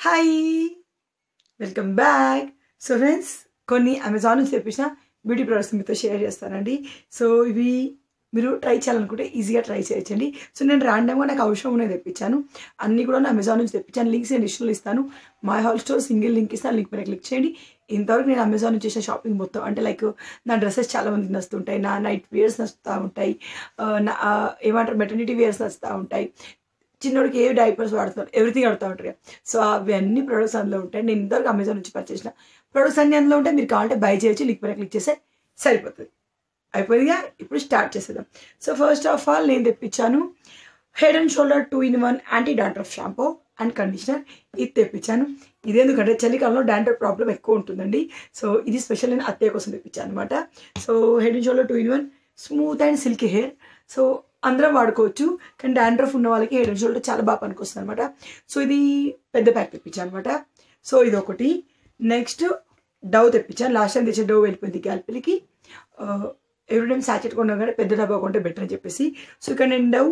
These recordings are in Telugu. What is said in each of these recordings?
Hi welcome back so friends కొన్ని అమెజాన్ నుంచి తెప్పించిన బ్యూటీ ప్రొడక్ట్స్ మీతో షేర్ చేస్తానండి సో ఇవి మీరు ట్రై చేయాలనుకుంటే ఈజీగా ట్రై చేయొచ్చండి సో నేను ర్యాండమ్గా నాకు అవసరం ఉన్నాయి తెప్పించాను అన్నీ కూడా నేను అమెజాన్ నుంచి తెప్పించాను లింక్స్ నేను డిస్టల్ ఇస్తాను my haul store single link ఇస్తాను లింక్ మీద క్లిక్ చేయండి ఇంతవరకు నేను అమెజాన్ నుంచి చేసిన షాపింగ్ మొత్తం అంటే లైక్ నా డ్రెస్సెస్ చాలా మంది నచ్చుతుంటాయి నా నైట్ వేర్స్ నచ్చుతూ ఉంటాయి ఆ, నా ఆ, ఏమంటారు మెటర్నిటీ వేర్స్ నచ్చుతూ ఉంటాయి చిన్నోడికి ఏ డైపర్స్ వాడుతారు ఎవ్రీథింగ్ ఆడుతూ ఉంటారు కదా. సో అవన్నీ ప్రొడక్ట్స్ అందులో ఉంటాయి నేను ఇంతవరకు అమెజాన్ నుంచి పర్చేసిన చేసిన ప్రొడక్ట్స్ అన్ని అందులో ఉంటాయి మీరు కావాలంటే బై చేయొచ్చు లింక్ మీద క్లిక్ చేస్తే సరిపోతుంది అయిపోయిందిగా ఇప్పుడు స్టార్ట్ చేసేద్దాం సో ఫస్ట్ ఆఫ్ ఆల్ నేను తెప్పించాను head and shoulder two in one anti dandruff shampoo and conditioner ఇది తెప్పించాను ఇది ఎందుకంటే చలికాలంలో డాండ్రఫ్ ప్రాబ్లం ఎక్కువ ఉంటుందండి సో ఇది స్పెషల్ నేను అత్తయ్య కోసం తెప్పించాను అనమాట so head and shoulder two in one smooth and silky hair so అందరం వాడుకోవచ్చు కానీ డాండ్రఫ్ ఉన్న వాళ్ళకి హెడ్ అండ్ షోల్డర్ చాలా బాగా పనికొస్తుంది అనమాట సో ఇది పెద్ద ప్యాక్ తెప్పించాను అనమాట సో ఇది ఒకటి నెక్స్ట్ డవ్ తెప్పించాను లాస్ట్ టైం తెచ్చే డవ్ వెళ్ళిపోయింది గ్యాల్పిలికి ఎవ్రీ టైం సాచెట్ కొన్నా కానీ పెద్ద డబ్బా కొంటే బెటర్ అని చెప్పేసి సో ఇక్కడ నేను డవ్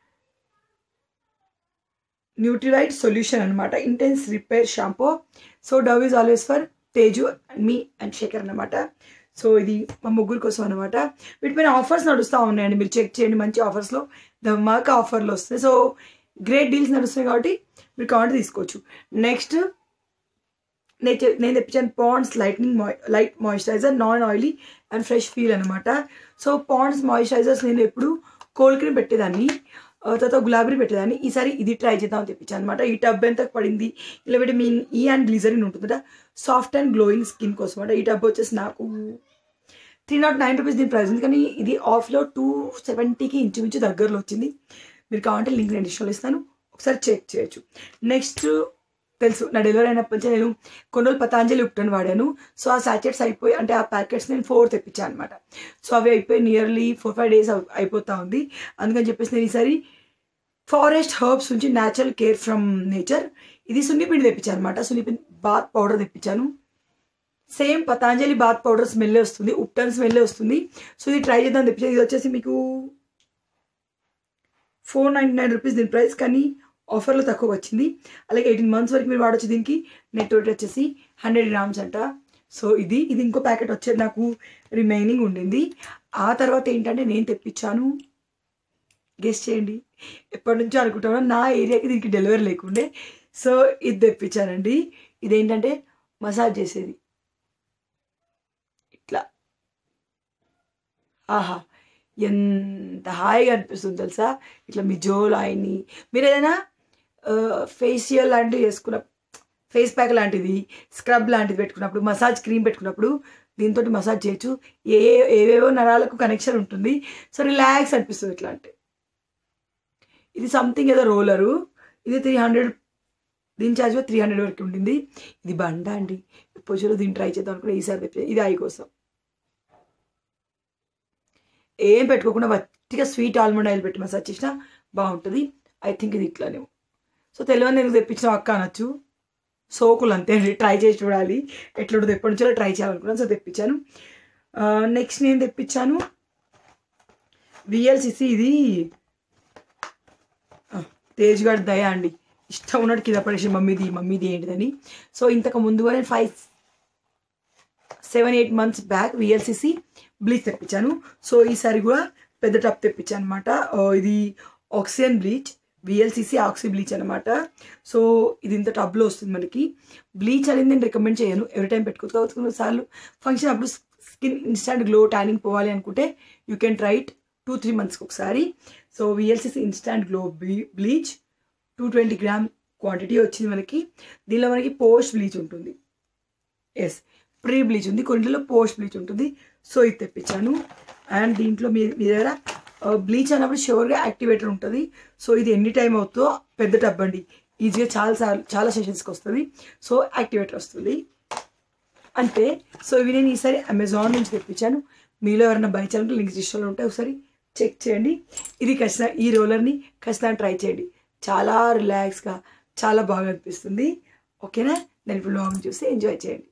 న్యూట్రిలైట్ సొల్యూషన్ అనమాట intense repair shampoo so Dove is always for Teju and me and Shekhar అనమాట సో ఇది మా ముగ్గురు కోసం అనమాట వీటిపైన ఆఫర్స్ నడుస్తూ ఉన్నాయండి మీరు చెక్ చేయండి మంచి ఆఫర్స్లో ధమాక ఆఫర్లు వస్తాయి సో గ్రేట్ డీల్స్ నడుస్తున్నాయి కాబట్టి మీరు కావాలంటే తీసుకోవచ్చు నెక్స్ట్ నేను చె- నేను తెప్పించాను పాండ్స్ లైట్నింగ్ మాయ్ light moisturizer non oily and fresh feel అనమాట సో పాండ్స్ మాయిశ్చరైజర్స్ నేను ఎప్పుడు కోల్డ్ క్రీమ్ పెట్టేదాన్ని ఆ, తర్వాత గులాబీ పెట్టేదాన్ని ఈసారి ఇది ట్రై చేద్దామని తెప్పించాను అనమాట ఈ టబ్ ఎంత పడింది ఇలా పెట్టి మీన్ ఈ అండ్ గ్లిజరిన్ ఉంటుందట సాఫ్ట్ అండ్ గ్లోయింగ్ స్కిన్ కోసం అనమాట ఈ టబ్ వచ్చేసి నాకు త్రీ నాట్ నైన్ రూపీస్ దీని ప్రైస్ ఉంది కానీ ఇది ఆఫ్లో టూ సెవెంటీకి ఇంచుమించు దగ్గరలో వచ్చింది మీరు కావాలంటే లింక్ నేను డిస్టోల్ ఇస్తాను ఒకసారి చెక్ చేయొచ్చు నెక్స్ట్ తెలుసు నా డెలివరీ అయినప్పటి నుంచి నేను కొన్ని రోజులు పతాంజలి ఉప్టన్ వాడాను సో ఆ సాచెట్స్ అయిపోయి అంటే ఆ ప్యాకెట్స్ నేను ఫోర్ తెప్పించాను అనమాట సో అవి అయిపోయి నియర్లీ ఫోర్ ఫైవ్ డేస్ అయిపోతా ఉంది అందుకని చెప్పేసి నేను ఈసారి ఫారెస్ట్ హర్బ్స్ నుంచి న్యాచురల్ కేర్ ఫ్రమ్ నేచర్ ఇది సున్నిపిండి తెప్పించాను అనమాట సున్నిపిండి బాత్ పౌడర్ తెప్పించాను same Patanjali bath powder smell వస్తుంది ఉప్టన్ స్మెల్ వస్తుంది సో ఇది ట్రై చేద్దాం తెప్పించాను ఇది వచ్చేసి మీకు ఫోర్ నైంటీ నైన్ రూపీస్ దీని ప్రైస్ కానీ ఆఫర్లో తక్కువ వచ్చింది అలాగే ఎయిటీన్ మంత్స్ వరకు మీరు వాడచ్చు దీనికి నెట్ వెయిట్ వచ్చేసి హండ్రెడ్ గ్రామ్స్ అంట సో ఇది ఇది ఇంకో ప్యాకెట్ వచ్చేది నాకు రిమైనింగ్ ఉండింది ఆ తర్వాత ఏంటంటే నేను తెప్పించాను గెస్ట్ చేయండి ఎప్పటి నుంచో అనుకుంటాను నా ఏరియాకి దీనికి డెలివరీ లేకుండే సో ఇది తెప్పించానండి ఇదేంటంటే మసాజ్ చేసేది ఇట్లా ఆహా ఎంత హాయిగా అనిపిస్తుంది తెలుసా ఇట్లా మీ జోలు ఆయన్ని మీరు ఏదైనా ఫేషియల్ లాంటివి వేసుకున్న ఫేస్ ప్యాక్ లాంటిది స్క్రబ్ లాంటిది పెట్టుకున్నప్పుడు మసాజ్ క్రీమ్ పెట్టుకున్నప్పుడు దీంతో మసాజ్ చేయొచ్చు ఏ ఏవేవో నరాలకు కనెక్షన్ ఉంటుంది సో రిలాక్స్ అనిపిస్తుంది ఇట్లా అంటే ఇది సంథింగ్ ఏదో రోలరు ఇది త్రీ హండ్రెడ్ దీని ఛార్జ్ త్రీ హండ్రెడ్ వరకు ఉంటుంది ఇది బండ అండి పొజులో దీన్ని ట్రై చేద్దాం అనుకున్నా ఈసారి తెప్పి ఇది ఐ కోసం ఏం పెట్టుకోకుండా వట్టిగా స్వీట్ ఆల్మండ్ ఆయిల్ పెట్టి మసాజ్ చేసినా బాగుంటుంది ఐ థింక్ ఇది ఇట్లానే సో తెలియని నేను తెప్పించిన అక్క అనొచ్చు సోకులు అంతే అండి ట్రై చేసి చూడాలి ఎట్లుంటుంది ఎప్పటి నుంచో ట్రై చేయాలనుకున్నాను సో తెప్పించాను నెక్స్ట్ నేను తెప్పించాను విఎల్సిసి ఇది ఆ, తేజ్ గారి దయ అండి ఇష్టం ఉన్నట్టు కింద పడేసి మమ్మీది మమ్మీది ఏంటిదని సో ఇంతకు ముందుగా నేను five seven eight months back VLCC bleach తెప్పించాను సో ఈసారి కూడా పెద్ద టప్ తెప్పించాను అనమాట ఇది oxygen bleach VLCC oxy bleach అనమాట సో ఇది ఇంత టబ్లో వస్తుంది మనకి బ్లీచ్ అనేది నేను రికమెండ్ చేయను ఎవ్రీ టైం పెట్టుకోవచ్చు సార్లు ఫంక్షన్ అప్పుడు స్కిన్ ఇన్స్టాంట్ గ్లో ట్యానింగ్ పోవాలి అనుకుంటే you can try it two three మంత్స్కి ఒకసారి so VLCC instant glow bleach two twenty gram quantity వచ్చింది మనకి దీనిలో మనకి పోస్ట్ బ్లీచ్ ఉంటుంది ఎస్ ప్రీ బ్లీచ్ ఉంది కొన్నిలో పోస్ట్ బ్లీచ్ ఉంటుంది సో ఇది తెప్పించాను అండ్ దీంట్లో మీ మీ దగ్గర బ్లీచ్ అన్నప్పుడు షూర్గా యాక్టివేటర్ ఉంటుంది సో ఇది ఎన్ని టైం అవుతుందో పెద్ద టబ్ అండి ఈజీగా చాలా సార్లు చాలా సెషన్స్కి వస్తుంది సో యాక్టివేటర్ వస్తుంది అంతే సో ఇవి నేను ఈసారి అమెజాన్ నుంచి తెప్పించాను మీలో ఎవరైనా బై చేయాలంటే లింక్స్ డిస్టోలో ఉంటే ఒకసారి చెక్ చేయండి ఇది ఖచ్చితంగా ఈ రోలర్ని ఖచ్చితంగా ట్రై చేయండి చాలా రిలాక్స్గా చాలా బాగా అనిపిస్తుంది ఓకేనా నేను ఇప్పుడు లాంగ్ చూసి ఎంజాయ్ చేయండి